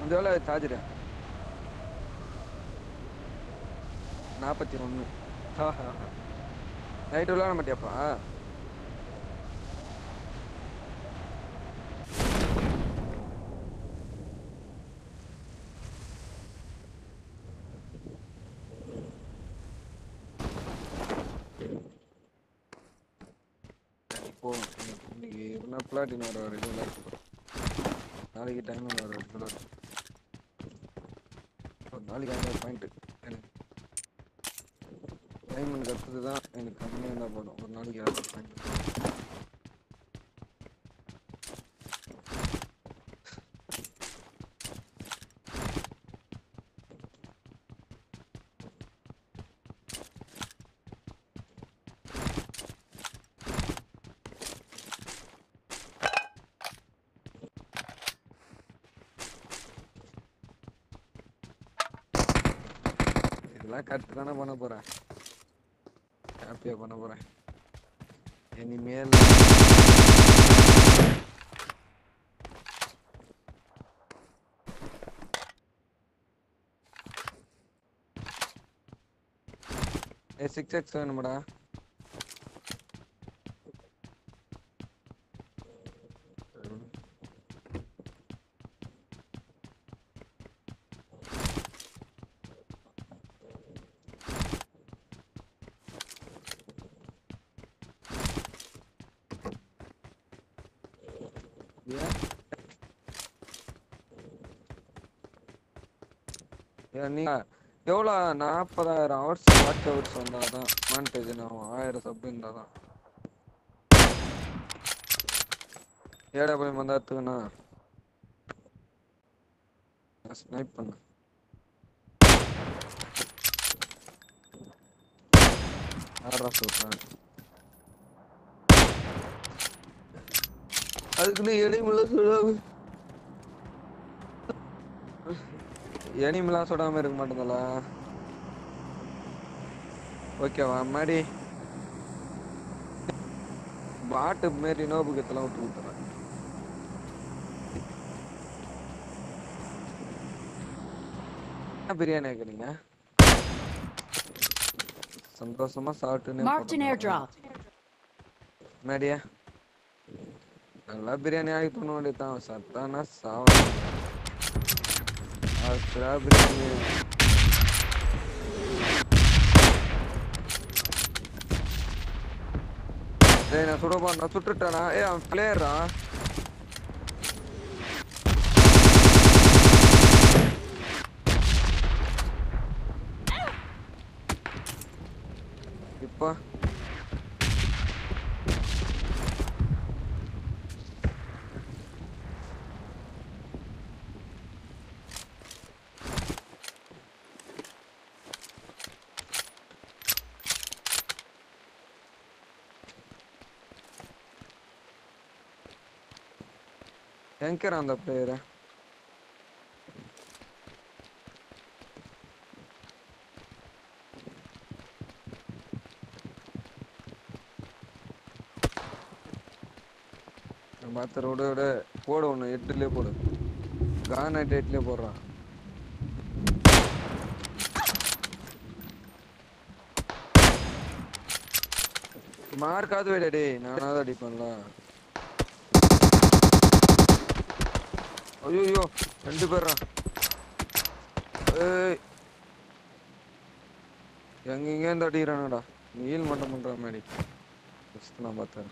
இந்த வேலை சார்ஜரு நாற்பத்தி ஒன்று நைட்டு விளாட மாட்டியாப்பா போ இன்னைக்கு என்ன பிளாட்டின் வர வர இது விளையாட்டு போகிறேன் நாளைக்கு டைம் வர வர விளையாட்டு ஒரு நாளைக்கு ஐநூறு பாயிண்ட்டு எனக்கு டைமண்ட் கற்றுது தான் எனக்கு கம்மியாக இருந்தால் போதும் ஒரு நாளைக்கு இரநூறு பாயிண்ட் இதெல்லாம் கரெக்ட் தானே பண்ண போகிறேன் ஹாப்பியாக பண்ண போகிறேன் இனிமேல் ஏ சிக்ஸ் எக்ஸ் வேணுமாடா ஏன் ஏன் நீ எவ்வளோ நாற்பதாயிரம் ஹவர்ஸ் வாட்ச் ஹவர்ஸ் வந்தால் தான் மானிட்டேஜ் ஆகும் ஆயிரம் சப் இருந்தால் தான் ஏடா போய் வந்தா எடுத்துக்கண்ணா ஸ்னைப் பண்ணு ஆறா சொல்கிறேன் அதுக்குன்னு எனிமெல்லாம் சொல்லாம எனிமெல்லாம் சொல்லாம இருக்க மாட்டேங்களா ஓகேவா மாடி பாட்டு மாரி நோபுக்கத்தெல்லாம் விட்டு கொடுத்துறேன் என்ன பிரியாணி கேக்குறீங்க சந்தோஷமா சாப்பிட்டுன்னு Marked an airdrop. மேடியா நல்லா பிரியாணி ஆகி பண்ண வேண்டியதான் சத்தானா சாவம் அசுரா பிரியாணி டேய் நான் சுட நான் சுட்டுட்டேனா ஏ அவன் பிளேயரா இப்போ எங்கரா அந்த பிளேயரு மற்ற ரோட விட போடு ஒன்று எட்டுலேயே போடு கானாட் எட்டுலேயே போடுறான் மார்க்காவது விட டேய் நானாவது அடிப்பேன்ல ஐயோ ரெண்டு பேர்ரா ஏய் எங்க இங்க இருந்து அடிக்கிறானடா நீல் மட்டும் பண்ற மாதிரி Just நான் பார்த்தேன்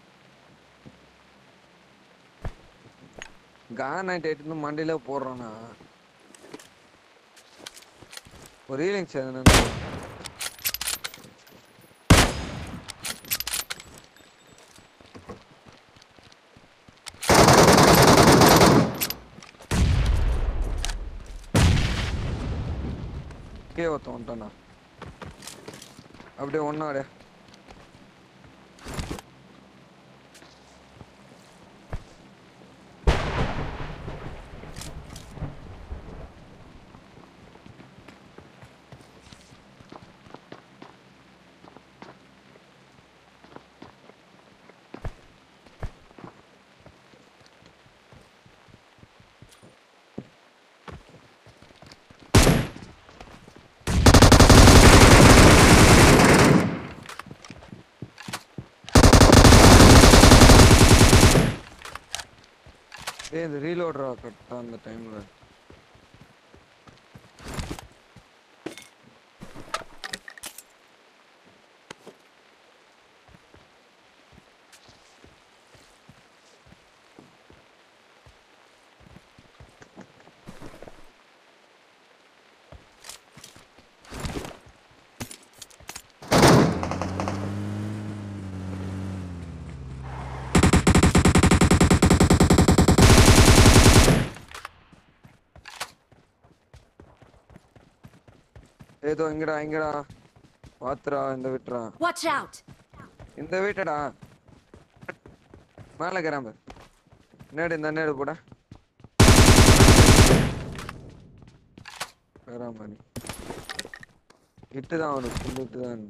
கான் நைட் எட்டு மண்டையில போடுறானா ஒரு ஈலிங்ஸ் என்ன கே ஒருத்தன் வந்துட்டானா அப்படியே ஒன்னாடே ஏய் இது ரீலோட்ரா கரெக்டா அந்த டைம்ல ஏதோ இங்கடா இங்கடா பாத்துடா இந்த வீட்டுடா Watch out! இந்த வீட்டடா மேல கிராம்பு நேடு இந்த நேடு போட கிராம்பு இட்டு தான் அவனுக்கு ஃபுல் இட்டு தான்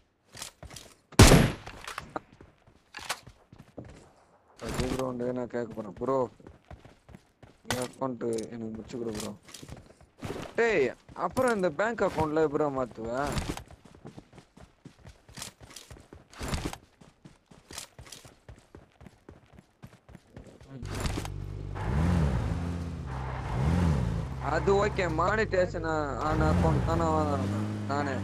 அது ப்ரோ நான் கேட்க போறேன் ப்ரோ அக்கௌண்ட் எனக்கு முடிச்சு கொடு ப்ரோ டேய் அப்புறம் இந்த பேங்க் அக்கௌண்ட்ல எப்படா மாத்துவேன் அது ஓகே மானிட்டேஷன் ஆன அக்கௌண்ட் தானே வாங்குறேன் நானே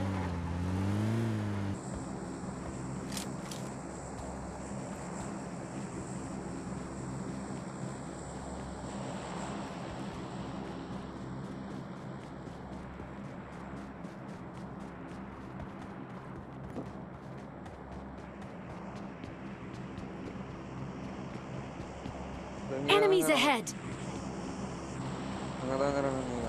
Enemies ahead! அங்கதான் இருக்கிறாங்க நீங்க.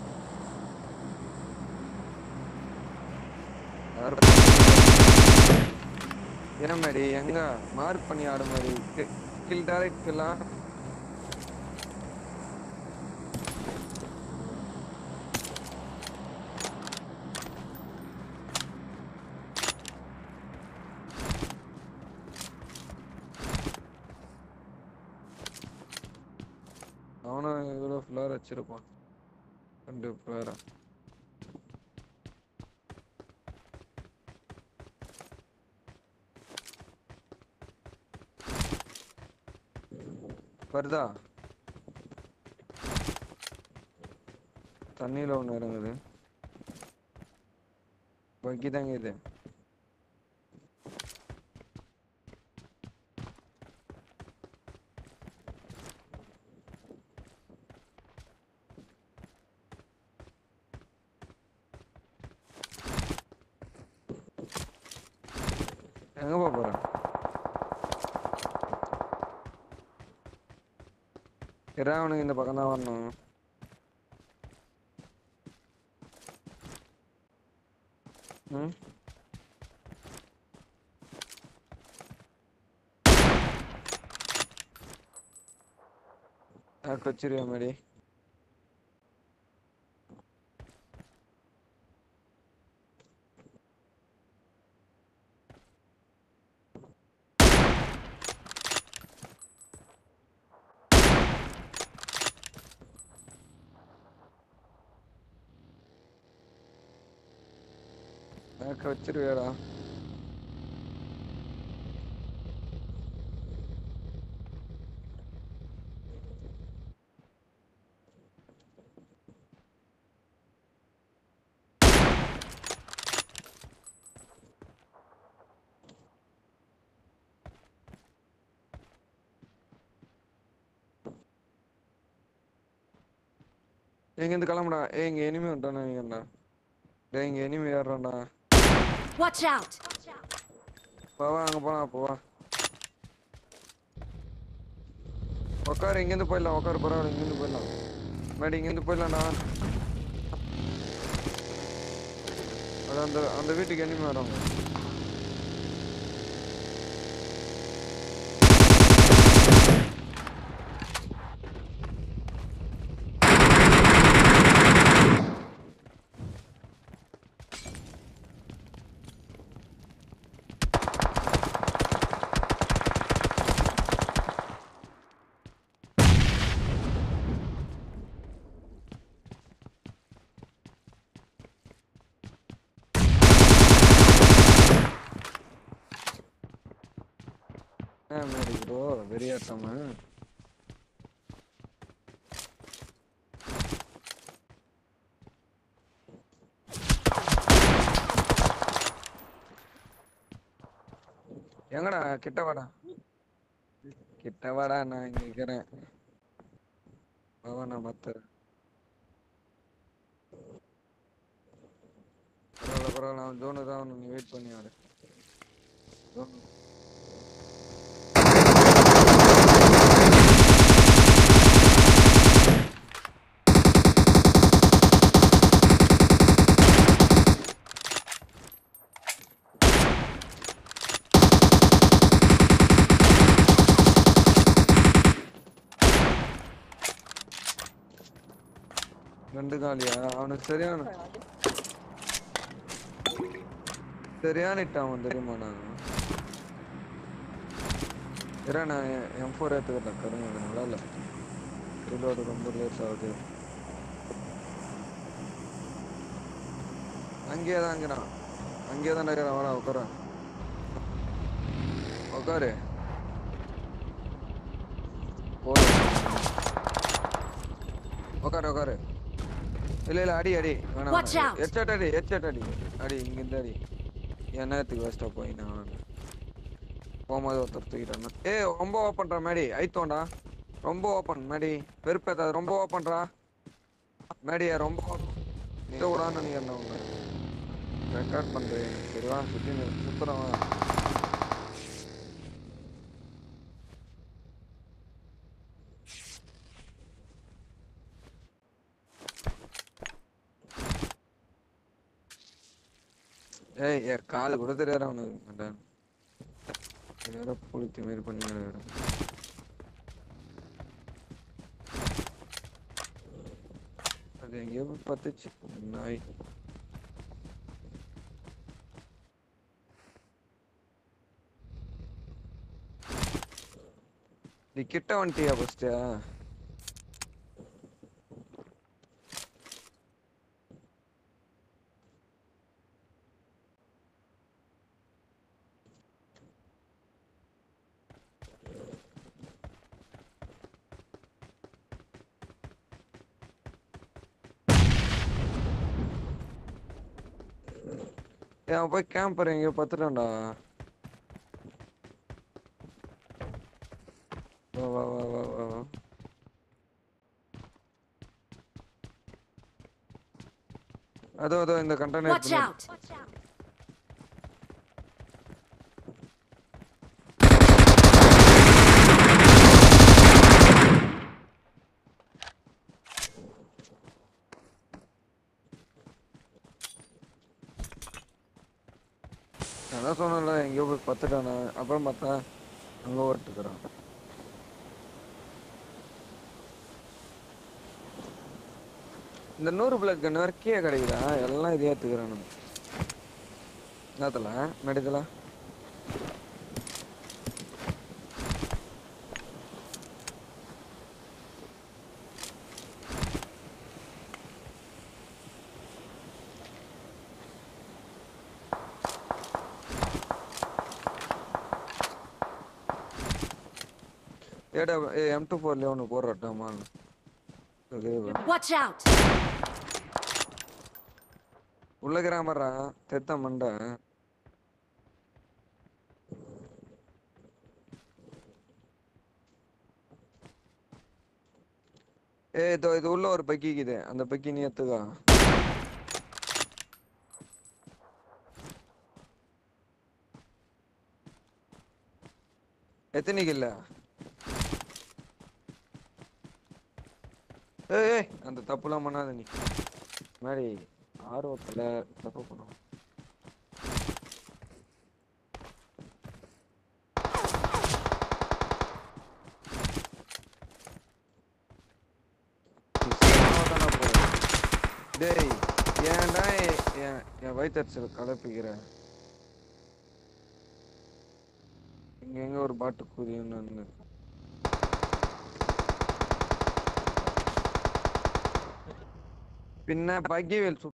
யாரு? ஏன் மேடி எங்க மார்க் பண்ணி ஆடு மாதிரி கில் டைரக்ட் கில்லாம் அவனும் இவ்வளோ ஃப்ளவர் வச்சிருப்பான் ரெண்டு ஃப்ளவரா வருதா தண்ணியில ஒண்ணு இறங்குது வக்கி தாங்க இது எங்க போக போற இரா அவனுக்கு இந்த பக்கம் தான் வரணும் ம் யாருக்கு வச்சிருவியா மாதிரி யாருக்கு வச்சிருவியாடா எங்க இருந்து கிளம்புடா ஏய் இங்க எனிமி வந்துட்டானா இங்கடா டேய் இங்க எனிமி ஏறான்டா Watch out! வா வா அங்க போலாம் அப்போ வா உட்காரு இங்கேருந்து போயிடலாம் உட்காரு பரவாயில்ல இங்கேருந்து போயிடலாம் மேடி இங்கேருந்து போயிடலாம்டா அது அந்த அந்த வீட்டுக்கு எனிமி வராங்க என்ன மேடி ப்ரோ வெறியாட்டாம எங்கடா கிட்ட வாடா கிட்ட வாடா நான் இங்க இருக்கிறேன் நான் மத்துறேன் பரவாயில்ல பரவாயில்ல அவன் ஜோனு தான் அவனு நீ வெயிட் பண்ணி ஆடு zone. ரெண்டு காலியா அவனுக்கு சரியான சரியான இட்டான் அவன் தெரியுமா நான் இரா நான் எம் ஃபோர் ஏற்றுக்கிட்டேன் கருங்க அது நல்லா இல்லை ரீலோடு ரொம்ப லேட் ஆகுது அங்கேயே தான் அங்கேதான் அங்கேயே தான் இருக்கிறான் வாடா உட்கார உட்காரு போடு உட்காரு உட்காரு இல்ல இல்ல அடி அடி வேணாம் Watch out. ஹெட்ஷாட் அடி ஹெட்ஷாட் அடி அடி இங்க இருந்து அடி என் நேரத்துக்கு வேஸ்டா போய் நான் போகும்போது ஒருத்தர் தூக்கிட்டான் ஏ ரொம்ப ஓப்பன்டா மேடி ஐத்தோண்டா ரொம்ப ஓப்பன் மேடி வெறுப்பேத்தாது ரொம்ப ஓப்பன்டா மேடியா ரொம்ப நீ விடான்னு நீ என்ன உன்னை ரெக்கார்ட் பண்றேன் சரிவா சுத்தி சுத்துறவன் ஏய் என் கால் கூட தெரியாத அவனுக்கு மண்டான் வேற புளித்து மாரி பண்ணி வேற அது எங்கேயோ போய் பத்துச்சு நாய் நீ கிட்ட வந்துட்டியா ஃபர்ஸ்ட் ஏய் அவன் போய் கேம்பர் எங்கேயோ பத்துட்டான்டா வா வா வா வா வா வா அதோ அதோ இந்த கண்டெய்னர் Watch out! நான் தான் சொன்னேன்ல எங்கேயோ போய் பத்துட்டானே அப்புறம் பார்த்தா அங்க ஓட்டுக்கிறான் இந்த நூறு பிளட் கண்ணு வேற கீழே கிடைக்குதா எல்லாம் இதே ஏத்துக்கிறானு என்னத்துல நடிதல ஏடா ஏ எம் டூ ஃபோர்ல ஒன்று போடுறட்டாமா Watch out! உள்ள கிராமரா தெத்த மண்டை ஏ இதோ இது உள்ள ஒரு பக்கிக்குது அந்த பக்கி நீ எத்துக்கா எத்தனைக்கு இல்ல ஏய் ஏய், அந்த தப்புலாம் பண்ணாத நீ மாதிரி ஆர்வத்துல தப்பு பண்ணும் டேய் ஏன்டா எ- என் என் வயிற்றுச்சல் கலப்பிக்கிற இங்க எங்க ஒரு பாட்டு கூதியும் பின்ன பக்கிவேல்